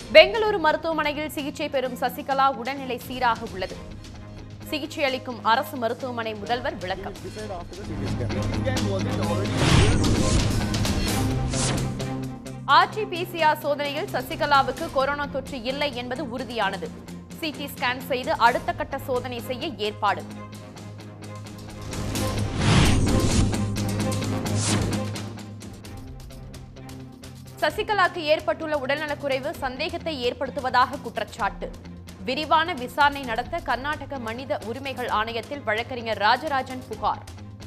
பெங்களூரு மருத்துவமனையில் சிகிச்சை பெறும் சசிகலா உடல்நிலை சீராக உள்ளது சிகிச்சை அளிக்கும் அரசு மருத்துவமனை முதல்வர் விளக்கம் ஆர்டிபிசிஆர் சோதனையில் சசிகலாவுக்கு கொரோனா தொற்று இல்லை என்பது உறுதியானது சிடி ஸ்கேன் செய்து அடுத்த கட்ட சோதனை செய்ய ஏற்பாடு சசிகலாக்கு ஏற்பட்டுள்ள உடல்நலக்குறைவு சந்தேகத்தை ஏற்படுத்துவதாக குற்றச்சாட்டு விரிவான விசாரணை நடத்த கர்நாடக மனித உரிமைகள் ஆணையத்தில் வழக்கறிஞர் ராஜராஜன் புகார்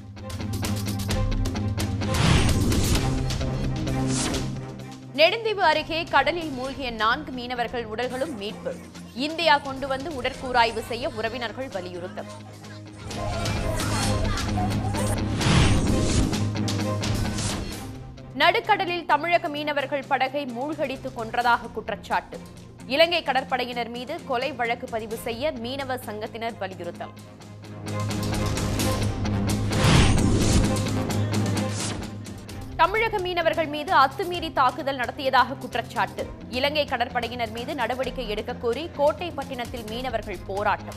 நெடுந்தீவு அருகே கடலில் மூழ்கிய நான்கு மீனவர்கள் உடல்களும் மீட்பு இந்தியா கொண்டு வந்து உடற்கூராய்வு செய்ய உறவினர்கள் வலியுறுத்தல் நடுக்கடலில் தமிழக மீனவர்கள் படகை மூழ்கடித்து கொன்றதாக குற்றச்சாட்டு இலங்கை கடற்படையினர் மீது கொலை வழக்கு பதிவு செய்ய மீனவ சங்கத்தினர் வலியுறுத்தல் தமிழக மீனவர்கள் மீது அத்துமீறி தாக்குதல் நடத்தியதாக குற்றச்சாட்டு இலங்கை கடற்படையினர் மீது நடவடிக்கை எடுக்க கோரி கோட்டைப்பட்டினத்தில் மீனவர்கள் போராட்டம்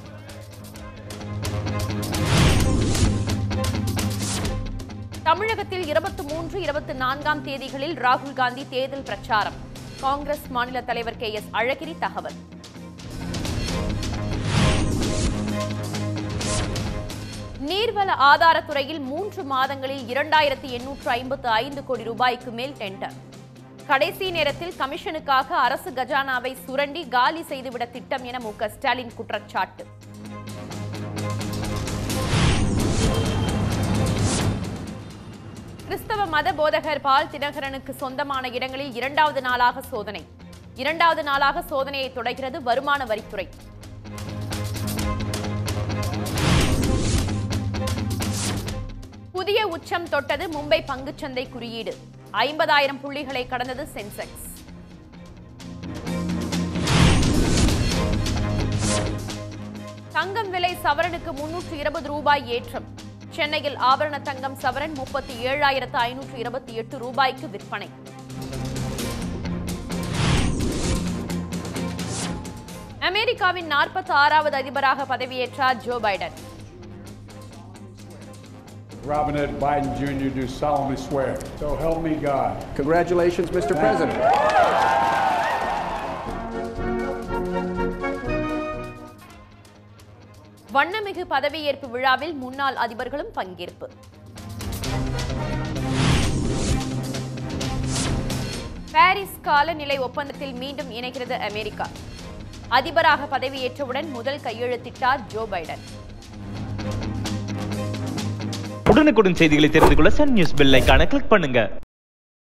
தமிழகத்தில் இருபத்தி மூன்று இருபத்தி நான்காம் தேதிகளில் ராகுல் காந்தி தேர்தல் பிரச்சாரம் காங்கிரஸ் மாநில தலைவர் கே எஸ் அழகிரி தகவல் நீர்வள ஆதாரத்துறையில் மூன்று மாதங்களில் இரண்டாயிரத்தி எண்ணூற்று ஐம்பத்து ஐந்து கோடி ரூபாய்க்கு மேல் டெண்டர் கடைசி நேரத்தில் கமிஷனுக்காக அரசு கஜானாவை சுரண்டி காலி செய்துவிட திட்டம் என மு க ஸ்டாலின் குற்றச்சாட்டு கிறிஸ்தவ மத போதகர் பால் தினகரனுக்கு சொந்தமான இடங்களில் இரண்டாவது நாளாக சோதனை இரண்டாவது நாளாக சோதனையை தொடர்கிறது வருமான வரித்துறை புதிய உச்சம் தொட்டது மும்பை பங்குச்சந்தை குறியீடு ஐம்பதாயிரம் புள்ளிகளை கடந்தது சென்செக்ஸ் தங்கம் விலை சவரனுக்கு முன்னூற்று இருபது ரூபாய் ஏற்றம் சென்னையில் ஆபரண தங்கம் சவரன் முப்பத்தி ஏழாயிரத்து ஐநூற்று இருபத்தி எட்டு ரூபாய்க்கு விற்பனை அமெரிக்காவின் நாற்பத்தி ஆறாவது அதிபராக பதவியேற்றார் Joe Biden Robin Ed Biden Jr. do solemnly swear. So help me God. Congratulations, Mr. President. வண்ணமிகு பதவியேற்பு விழாவில் முன்னாள் அதிபர்களும் பங்கேற்பு பாரிஸ் காலநிலை ஒப்பந்தத்தில் மீண்டும் இணைகிறது அமெரிக்கா அதிபராக பதவியேற்றவுடன் முதல் கையெழுத்திட்டார் ஜோ பைடன் உடனுக்குடன் செய்திகளை தெரிந்து கொள்ள சன் நியூஸ் பெல் ஐகானை கிளிக் பண்ணுங்க